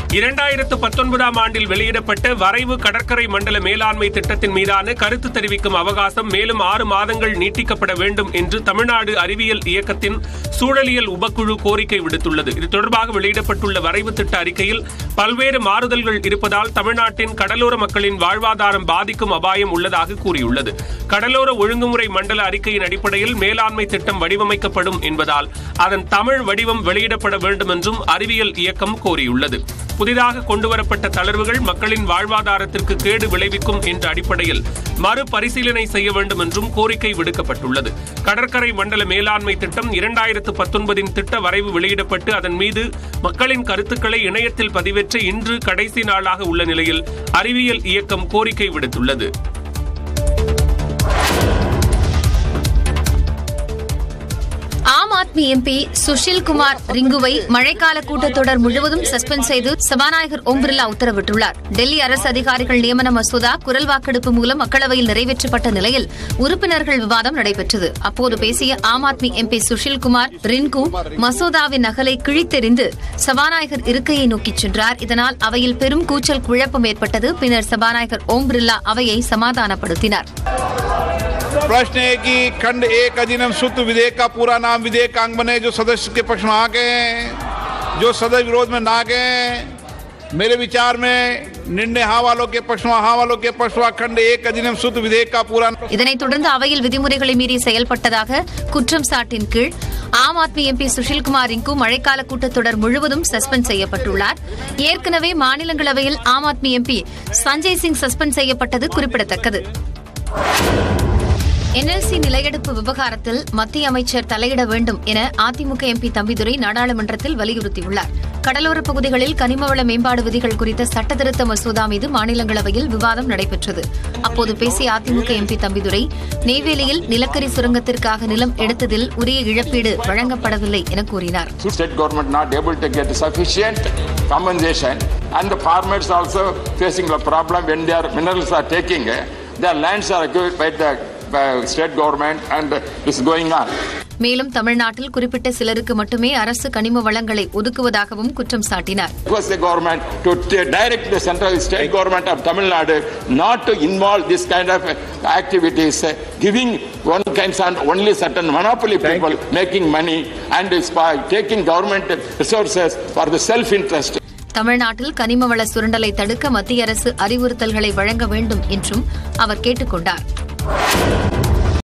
இரண்டாயிரத்து பத்தொன்பதாம் ஆண்டில் வெளியிடப்பட்ட வரைவு கடற்கரை மண்டல மேலாண்மை திட்டத்தின் மீதான கருத்து தெரிவிக்கும் அவகாசம் மேலும் ஆறு மாதங்கள் நீட்டிக்கப்பட வேண்டும் என்று தமிழ்நாடு அறிவியல் இயக்கத்தின் சூழலியல் உபக்குழு கோரிக்கை விடுத்துள்ளது இது தொடர்பாக வெளியிடப்பட்டுள்ள வரைவு திட்ட அறிக்கையில் பல்வேறு மாறுதல்கள் இருப்பதால் தமிழ்நாட்டின் கடலோர மக்களின் வாழ்வாதாரம் பாதிக்கும் அபாயம் உள்ளதாக கூறியுள்ளது கடலோர ஒழுங்குமுறை மண்டல அறிக்கையின் அடிப்படையில் மேலாண்மை திட்டம் வடிவமைக்கப்படும் என்பதால் அதன் தமிழ் வடிவம் வெளியிடப்பட வேண்டும் என்றும் அறிவியல் இயக்கம் கோரியுள்ளது புதிதாக கொண்டுவரப்பட்ட தளர்வுகள் மக்களின் வாழ்வாதாரத்திற்கு கேடு விளைவிக்கும் என்ற அடிப்படையில் மறுபரிசீலனை செய்ய வேண்டும் என்றும் கோரிக்கை விடுக்கப்பட்டுள்ளது கடற்கரை மண்டல மேலாண்மை திட்டம் இரண்டாயிரத்து பத்தொன்பதின் திட்ட வரைவு வெளியிடப்பட்டு அதன் மீது மக்களின் கருத்துக்களை இணையத்தில் பதிவேற்ற இன்று கடைசி நாளாக உள்ள நிலையில் அறிவியல் இயக்கம் கோரிக்கை விடுத்துள்ளது ஆம் ஆத்மி எம்பி சுஷில் குமார் ரிங்குவை மழைக்கால கூட்டத்தொடர் முழுவதும் சஸ்பெண்ட் செய்து சபாநாயகர் ஓம் பிர்லா உத்தரவிட்டுள்ளார் டெல்லி அரசு அதிகாரிகள் நியமன மசோதா குரல் வாக்கெடுப்பு மூலம் மக்களவையில் நிறைவேற்றப்பட்ட நிலையில் உறுப்பினர்கள் விவாதம் நடைபெற்றது அப்போது பேசிய ஆம் ஆத்மி எம்பி சுஷில் குமார் ரின்கு மசோதாவின் நகலை கிழித்தெறிந்து சபாநாயகர் இருக்கையை நோக்கிச் சென்றார் இதனால் அவையில் பெரும் கூச்சல் குழப்பம் ஏற்பட்டது பின்னர் சபாநாயகர் ஓம் பிர்லா அவையை சமாதானப்படுத்தினார் प्रश्न है कि खंड एक अधिनियम सूत्र विधेयक का पूरा नाम विधेयक अंग बने जो सदस्य के पक्ष में आ गए हैं जो सदस्य विरोध में ना गए मेरे विचार में निर्णय हाँ वालों के पक्ष में हाँ वालों के पक्ष में खंड एक अधिनियम सूत्र विधेयक का पूरा இதனைத் தொடர்ந்து அவையில் விதிமுறைகளை மீறி செயல்பட்டதாக குற்றம் சாட்டின் கீழ் ஆம் ஆத்மி எம்பி சுஷில்குமார் ரிங்கு மழைக்கால கூட்டத்தொடர் முழுவதும் சஸ்பெண்ட் செய்யப்பட்டுள்ளார் ஏற்கனவே மாநிலங்களவையில் ஆம் ஆத்மி எம்பி சஞ்சய் சிங் சஸ்பெண்ட் செய்யப்பட்டது குறிப்பிடத்தக்கது என்எல்சி நிலையெடுப்பு விவகாரத்தில் மத்திய அமைச்சர் தலையிட வேண்டும் என அதிமுக எம்பி தம்பிதுரை நாடாளுமன்றத்தில் வலியுறுத்தியுள்ளார் கடலோரப் பகுதிகளில் கனிமவள மேம்பாடு விதிகள் குறித்த சட்டத்திருத்த மசோதா மீது மாநிலங்களவையில் விவாதம் நடைபெற்றது அப்போது பேசிய அதிமுக எம்பி தம்பிதுரை நெய்வேலியில் நிலக்கரி சுரங்கத்திற்காக நிலம் எடுத்ததில் உரிய இழப்பீடு வழங்கப்படவில்லை என கூறினார் state government not able to get sufficient compensation and the farmers also facing the problem when their minerals are taking uh, their lands are acquired by the by state government and it's going on மேலும் தமிழ்நாட்டில் குறிப்பிட்ட சிலருக்கு மட்டுமே அரசு கனிம வளங்களை ஒதுக்குவதாகவும் குற்றம் சாட்டினார் request the government to t- direct the central state government of Tamil Nadu not to involve this kind of uh, activities, uh, giving one kinds of only certain monopoly people making money and is by taking government resources for the self-interest. தமிழ்நாட்டில் கனிம வள சுரண்டலை தடுக்க மத்திய அரசு அறிவுறுத்தல்களை வழங்க வேண்டும் என்றும் அவர் கேட்டுக் கொண்டார்